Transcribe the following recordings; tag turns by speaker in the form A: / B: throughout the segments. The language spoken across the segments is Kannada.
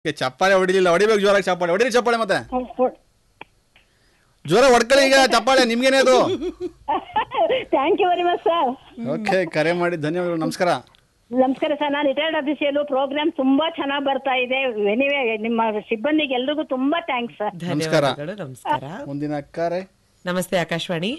A: ಏ, ಚಪ್ಪಾಳೆ ಹೊಡಿಲಿಲ್ಲ ಹೊಡಿಬೇಕು ಜೋರಾಗಿ ಚಪ್ಪಾಳೆ ಹೊಡಿರಿ ಚಪ್ಪಾಳೆ ಮತ್ತೆ ಜೋರ ಹೊಡ್ಕೊಳ್ಳಿ ಈಗ ಚಪ್ಪಾಳೆ ನಿಮ್ಗೇನೆ ಅದು
B: thank you very much sir
A: okay ಕರೆ ಮಾಡಿ ಧನ್ಯವಾದಗಳು ನಮಸ್ಕಾರ
B: ನಮಸ್ಕಾರ ಸರ್ ನಾನು ರಿಟೈರ್ಡ್ ಅಫಿಷಿಯಲು ಪ್ರೋಗ್ರಾಮ್ ತುಂಬಾ ಚೆನ್ನಾಗಿ ಬರ್ತಾ ಇದೆ ಎನಿವೆ ನಿಮ್ಮ ಸಿಬ್ಬಂದಿಗೆ ಎಲ್ರಿಗೂ ತುಂಬಾ ಥ್ಯಾಂಕ್ಸ್ ಸರ್
A: ನಮಸ್ಕಾರ.
C: ಧನ್ಯವಾದಗಳು ನಮಸ್ಕಾರ
A: ಮುಂದಿನ ಕರೆ
C: ನಮಸ್ತೆ ಆಕಾಶವಾಣಿ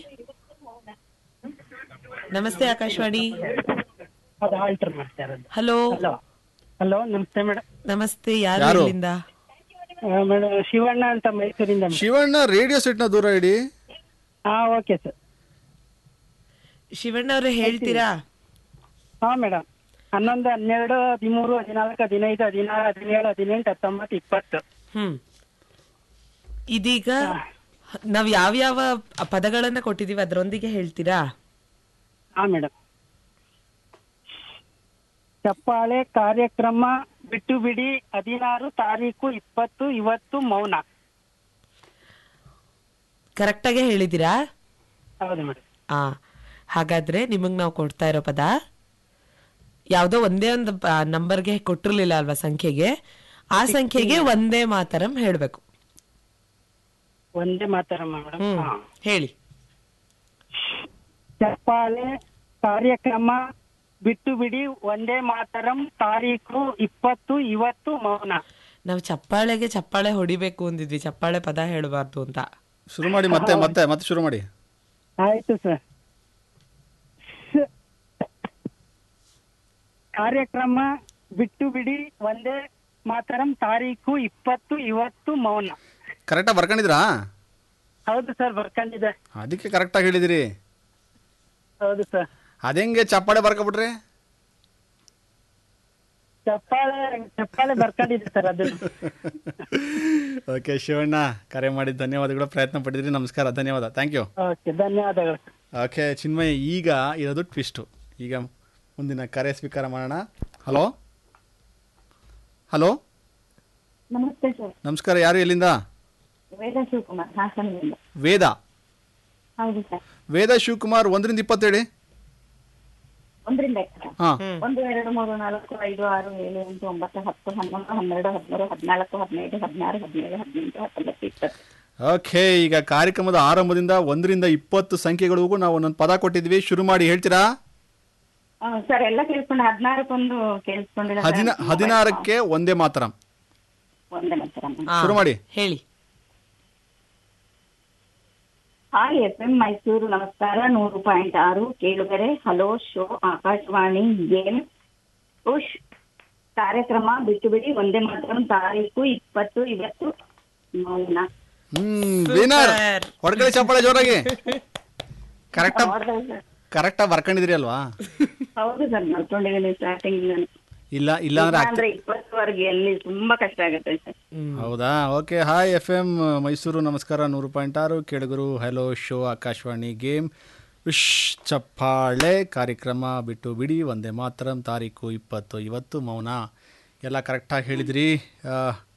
C: ನಮಸ್ತೆ ಆಕಾಶವಾಣಿ
D: ಅದು ಆಲ್ಟರ್ ಮಾಡ್ತಾ ಇರೋದು
C: ಹಲೋ
D: ಹಲೋ ಹಲೋ ನಮಸ್ತೆ ಮೇಡಮ್
C: ನಮಸ್ತೆ ಯಾರು
A: ಯಾರು?
C: ಇಲ್ಲಿಂದ
D: ಮೇಡಮ್ ಶಿವಣ್ಣ ಅಂತ ಮೈಸೂರಿಂದ ಮೇಡಮ್
A: ಶಿವಣ್ಣ ರೇಡಿಯೋ ಸೆಟ್ನ ದೂರ ಇಡಿ
D: ಹಾ ಓಕೆ ಸರ್
C: ಶಿವಣ್ಣ ಅವ್ರೆ ಹೇಳ್ತೀರಾ
D: ಹಾ ಮೇಡಮ್ ಹನ್ನೊಂದು ಹನ್ನೆರಡು ಹದಿಮೂರು ಹದಿನಾಲ್ಕು ಹದಿನೈದು ಹದಿನಾರು ಹದಿನೇಳು ಹದಿನೆಂಟು ಹತ್ತೊಂಬತ್ತು ಇಪ್ಪತ್ತು
C: ಹ್ಮ್ ಇದೀಗ ನಾವ್ ಯಾವ್ಯಾವ ಪದಗಳನ್ನ ಕೊಟ್ಟಿದೀವಿ ಅದರೊಂದಿಗೆ ಹೇಳ್ತೀರಾ
D: ಹಾ ಮೇಡಮ್ ಚಪ್ಪಾಳೆ ಕಾರ್ಯಕ್ರಮ ಬಿಟ್ಟು ಬಿಡಿ ಹದಿನಾರು ತಾರೀಕು ಇಪ್ಪತ್ತು ಇವತ್ತು ಮೌನ
C: ಕರೆಕ್ಟಾಗೆ ಹೇಳಿದ್ದೀರಾ
D: ಹೌದು ಮೇಡಮ್
C: ಆ ಹಾಗಾದ್ರೆ ನಿಮಗ್ ನಾವು ಕೊಡ್ತಾ ಇರೋ ಪದ ಯಾವ್ದೋ ಒಂದೇ ಒಂದು ನಂಬರ್ಗೆ ಕೊಟ್ಟಿರ್ಲಿಲ್ಲ ಅಲ್ವಾ ಸಂಖ್ಯೆಗೆ ಆ ಸಂಖ್ಯೆಗೆ ಒಂದೇ ಮಾತರಂ ಹೇಳ್ಬೇಕು
D: ಒಂದೇ ಮಾತಾಡಮ್ಮ ಮೇಡಮ್
C: ಹ್ಮ್
D: ಹಾ
C: ಹೇಳಿ
D: ಚಪ್ಪಾಳೆ ಕಾರ್ಯಕ್ರಮ ಬಿಟ್ಟು ಬಿಡಿ ಒಂದೇ ಮಾತರಂ ತಾರೀಕು ಇಪ್ಪತ್ತು ಇವತ್ತು ಮೌನ
C: ನಾವು ಚಪ್ಪಾಳೆಗೆ ಚಪ್ಪಾಳೆ ಹೊಡಿಬೇಕು ಅಂದಿದ್ವಿ ಚಪ್ಪಾಳೆ ಪದ ಹೇಳಬಾರ್ದು ಅಂತ
A: ಶುರು ಮಾಡಿ ಮತ್ತೆ ಮತ್ತೆ ಮತ್ತೆ ಶುರು ಮಾಡಿ
D: ಆಯ್ತು ಸರ್ ಸ- ಕಾರ್ಯಕ್ರಮ ಬಿಟ್ಟು ಬಿಡಿ ಒಂದೇ ಮಾತರಂ ತಾರೀಕು ಇಪ್ಪತ್ತು ಇವತ್ತು ಮೌನ
A: ಕರೆಕ್ಟಾಗಿ ಬರ್ಕೊಂಡಿದ್ರಾ
D: ಹೌದು ಸರ್ ಬರ್ಕೊಂಡಿದೆ
A: ಅದಕ್ಕೆ ಕರೆಕ್ಟಾಗಿ ಹೇಳಿದಿರಿ
D: ಹೌದು ಸರ್
A: ಅದೆಂಗೆ ಚಪ್ಪಾಳೆ ಬರ್ಕೊಬಿಟ್ರಿ
D: ಚಪ್ಪಾಳೆ ಚಪ್ಪಾಳೆ ಬರ್ಕೊಂಡಿದೆ ಸರ್ ಅದು
A: ಓಕೆ ಶಿವಣ್ಣ ಕರೆ ಮಾಡಿದ ಧನ್ಯವಾದಗಳು ಪ್ರಯತ್ನ ಪಟ್ಟಿದ್ರಿ ನಮಸ್ಕಾರ ಧನ್ಯವಾದ ಥ್ಯಾಂಕ್ ಯು
D: ಓಕೆ ಧನ್ಯವಾದಗಳು ಸರ್
A: ಓಕೆ ಚಿನ್ಮಯ್ ಈಗ ಇರೋದು ಟ್ವಿಸ್ಟು ಈಗ ಮುಂದಿನ ಕರೆ ಸ್ವೀಕಾರ ಮಾಡೋಣ ಹಲೋ ಹಲೋ
B: ನಮಸ್ತೆ ಸರ್
A: ನಮಸ್ಕಾರ ಯಾರು ಎಲ್ಲಿಂದ
B: ವೇದ ಶಿವಕುಮಾರ್ ಹಾಸನದಿಂದ
A: ವೇದ
B: ಹೌದು ಸರ್
A: ವೇದ ಶಿವಕುಮಾರ್ ಒಂದರಿಂದ ಇಪ್ಪತ್ತೇಳಿ
B: ಒಂದರಿಂದ
A: ಹಾಂ
B: ಒಂದು ಎರಡು ಮೂರು ನಾಲ್ಕು ಐದು ಆರು ಏಳು ಎಂಟು ಒಂಬತ್ತು ಹತ್ತು ಹನ್ನೊಂದು ಹನ್ನೆರಡು ಹದಿಮೂರು ಹದಿನಾಲ್ಕು ಹದಿನೈದು ಹದಿನಾರು ಹದಿನೇಳು ಹದಿನೆಂಟು ಹತ್ತೊಂಬತ್ತು ಇಪ್ಪತ್ತು
A: ಓಕೆ ಈಗ ಕಾರ್ಯಕ್ರಮದ ಆರಂಭದಿಂದ ಒಂದರಿಂದ ಇಪ್ಪತ್ತು ಸಂಖ್ಯೆಗಳಿಗೂ ನಾವು ಒಂದೊಂದು ಪದ ಕೊಟ್ಟಿದ್ವಿ ಶುರು ಮಾಡಿ ಹೇಳ್ತೀರಾ
B: ಆ, ಸರ್ ಎಲ್ಲ ಕೇಳಿಸ್ಕೊಂಡು ಹದಿನಾರಕ್ಕೊಂದು ಕೇಳಿಸ್ಕೊಂಡಿಲ್ಲ ಸರ್.
A: ಹದಿನ ಹದಿನಾರಕ್ಕೆ ಒಂದೇ ಮಾತ್ರ
B: ಒಂದೇ ನಂತರ
C: ಆ,
A: ಶುರು ಮಾಡಿ.
C: ಹೇಳಿ
B: ಹಾಯ್ ಎಫ್ ಎಂ ಮೈಸೂರು ನಮಸ್ಕಾರ ನೂರು ಪಾಯಿಂಟ್ ಆರು ಕೇಳುಗರೆ ಹಲೋ ಶೋ ಆಕಾಶವಾಣಿ ಗೇಮ್ ಉಷ್ ಕಾರ್ಯಕ್ರಮ ಬಿಟ್ಟು ಬಿಡಿ ಒಂದೇ ಮಾತ್ರ ತಾರೀಕು ಇಪ್ಪತ್ತು ಇವತ್ತು ಮೌನ
A: ಹ್ಮ್ ವಿನರ್ ಹೊಡ್ಕಳಿ ಚಪ್ಪಾಳೆ ಜೋರಾಗಿ ಕರೆಕ್ಟಾಗಿ
B: ನೋಡ್ದೆ ಸರ್.
A: ಕರೆಕ್ಟಾಗಿ ಬರ್ಕೊಂಡಿದ್ರಿ ಅಲ್ವಾ
B: ಹೌದು ಸರ್ ಬರ್ಕೊಂಡಿದ್ದೀನಿ ಸ್ಟಾರ್ಟಿಂಗ್
A: ಇಲ್ಲ ಇಲ್ಲ ಅಂದ್ರೆ ಆಗ್ತಿ-
B: ಅಂದ್ರೆ ಇಪ್ಪತ್ತುವರೆಗೆ ಎಲ್ಲಿ ತುಂಬಾ ಕಷ್ಟ ಆಗುತ್ತೆ ಸರ್
A: ಹೌದಾ okay hi F M Mysuru ನಮಸ್ಕಾರ ನೂರು ಪಾಯಿಂಟ್ ಆರು ಕೇಳುಗರು hello show Akashvani game wish ಚಪ್ಪಾಳೆ ಕಾರ್ಯಕ್ರಮ ಬಿಟ್ಟು ಬಿಡಿ ಒಂದೇ ಮಾತರಂ ತಾರೀಕು ಇಪ್ಪತ್ತು ಇವತ್ತು ಮೌನ ಎಲ್ಲ ಕರೆಕ್ಟಾಗಿ ಹೇಳಿದ್ರಿ ಆ,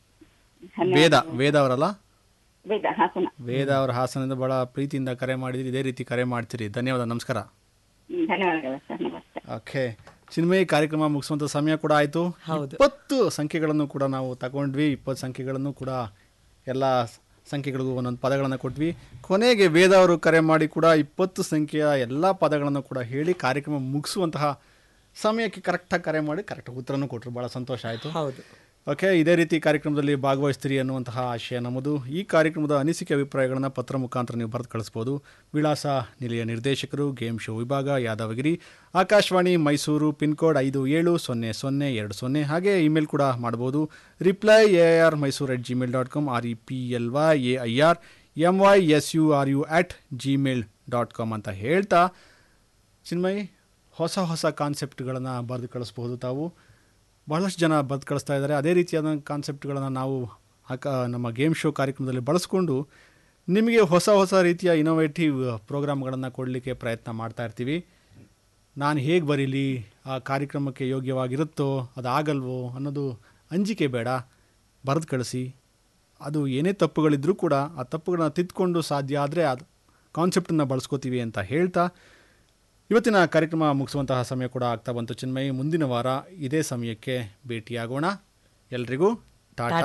A: ವೇದ ವೇದ ಅವರಲ್ಲ
B: ವೇದ ಹಾಸನ
A: ವೇದ ಅವರ ಹಾಸನದಿಂದ ಬಹಳ ಪ್ರೀತಿಯಿಂದ ಕರೆ ಮಾಡಿದ್ರಿ ಇದೇ ರೀತಿ ಕರೆ ಮಾಡ್ತೀರಿ ಧನ್ಯವಾದ ನಮಸ್ಕಾರ
B: ಹ್ಮ್, ಧನ್ಯವಾದಗಳು ಸರ್ ನಮಸ್ತೆ
A: ಓಕೆ ಚಿನ್ಮಯಿ ಕಾರ್ಯಕ್ರಮ ಮುಗಿಸುವಂಥ ಸಮಯ ಕೂಡ ಆಯಿತು
C: ಹೌದು.
A: ಇಪ್ಪತ್ತು ಸಂಖ್ಯೆಗಳನ್ನು ಕೂಡ ನಾವು ತಗೊಂಡ್ವಿ ಇಪ್ಪತ್ತು ಸಂಖ್ಯೆಗಳನ್ನು ಕೂಡ ಎಲ್ಲ ಸಂಖ್ಯೆಗಳಿಗೂ ಒಂದೊಂದು ಪದಗಳನ್ನು ಕೊಟ್ವಿ ಕೊನೆಗೆ ವೇದ ಅವರು ಕರೆ ಮಾಡಿ ಕೂಡ ಇಪ್ಪತ್ತು ಸಂಖ್ಯೆಯ ಎಲ್ಲ ಪದಗಳನ್ನು ಕೂಡ ಹೇಳಿ ಕಾರ್ಯಕ್ರಮ ಮುಗಿಸುವಂತಹ ಸಮಯಕ್ಕೆ ಕರೆಕ್ಟಾಗಿ ಕರೆ ಮಾಡಿ ಕರೆಕ್ಟಾಗಿ ಉತ್ತರನೂ ಕೊಟ್ಟರು ಭಾಳ ಸಂತೋಷ ಆಯಿತು
C: ಹೌದು
A: ಓಕೆ ಇದೇ ರೀತಿ ಕಾರ್ಯಕ್ರಮದಲ್ಲಿ ಭಾಗವಹಿಸ್ತೀರಿ ಅನ್ನುವಂತಹ ಆಶಯ ನಮ್ಮದು ಈ ಕಾರ್ಯಕ್ರಮದ ಅನಿಸಿಕೆ ಅಭಿಪ್ರಾಯಗಳನ್ನು ಪತ್ರ ಮುಖಾಂತರ ನೀವು ಬರೆದು ಕಳಿಸ್ಬೋದು ವಿಳಾಸ ನಿಲಯ ನಿರ್ದೇಶಕರು ಗೇಮ್ ಶೋ ವಿಭಾಗ ಯಾದವಗಿರಿ ಆಕಾಶವಾಣಿ ಮೈಸೂರು ಪಿನ್ ಕೋಡ್ ಐದು ಏಳು ಸೊನ್ನೆ ಸೊನ್ನೆ ಎರಡು ಸೊನ್ನೆ ಹಾಗೆ ಇಮೇಲ್ ಕೂಡ ಮಾಡ್ಬೋದು reply A R Mysuru at Gmail dot com R E P L Y A I R M Y S U R U at Gmail dot com ಅಂತ ಹೇಳ್ತಾ ಚಿನ್ಮಯ್ ಹೊಸ ಹೊಸ ಕಾನ್ಸೆಪ್ಟ್ಗಳನ್ನು ಬರೆದು ಕಳಿಸ್ಬೋದು ತಾವು ಬಹಳಷ್ಟು ಜನ ಬರೆದು ಕಳಿಸ್ತಾ ಇದ್ದಾರೆ ಅದೇ ರೀತಿಯಾದ ಕಾನ್ಸೆಪ್ಟ್ಗಳನ್ನು ನಾವು ಆಕ ನಮ್ಮ ಗೇಮ್ ಶೋ ಕಾರ್ಯಕ್ರಮದಲ್ಲಿ ಬಳಸ್ಕೊಂಡು ನಿಮಗೆ ಹೊಸ ಹೊಸ ರೀತಿಯ ಇನೋವೇಟಿವ್ ಪ್ರೋಗ್ರಾಮ್ಗಳನ್ನು ಕೊಡಲಿಕ್ಕೆ ಪ್ರಯತ್ನ ಮಾಡ್ತಾ ಇರ್ತೀವಿ ನಾನು ಹೇಗೆ ಬರೀಲಿ ಆ ಕಾರ್ಯಕ್ರಮಕ್ಕೆ ಯೋಗ್ಯವಾಗಿರುತ್ತೋ ಅದು ಆಗಲ್ವೋ ಅನ್ನೋದು ಅಂಜಿಕೆ ಬೇಡ ಬರೆದು ಕಳಿಸಿ ಅದು ಏನೇ ತಪ್ಪುಗಳಿದ್ರೂ ಕೂಡ ಆ ತಪ್ಪುಗಳನ್ನ ತಿದ್ದುಕೊಂಡು ಸಾಧ್ಯ ಆದರೆ ಅದು ಕಾನ್ಸೆಪ್ಟನ್ನು ಬಳಸ್ಕೋತೀವಿ ಅಂತ ಹೇಳ್ತಾ ಇವತ್ತಿನ ಕಾರ್ಯಕ್ರಮ ಮುಗಿಸುವಂತಹ ಸಮಯ ಕೂಡ ಆಗ್ತಾ ಬಂತು ಚಿನ್ಮಯಿ ಮುಂದಿನ ವಾರ ಇದೇ ಸಮಯಕ್ಕೆ ಭೇಟಿಯಾಗೋಣ ಎಲ್ರಿಗೂ ಟಾಟಾ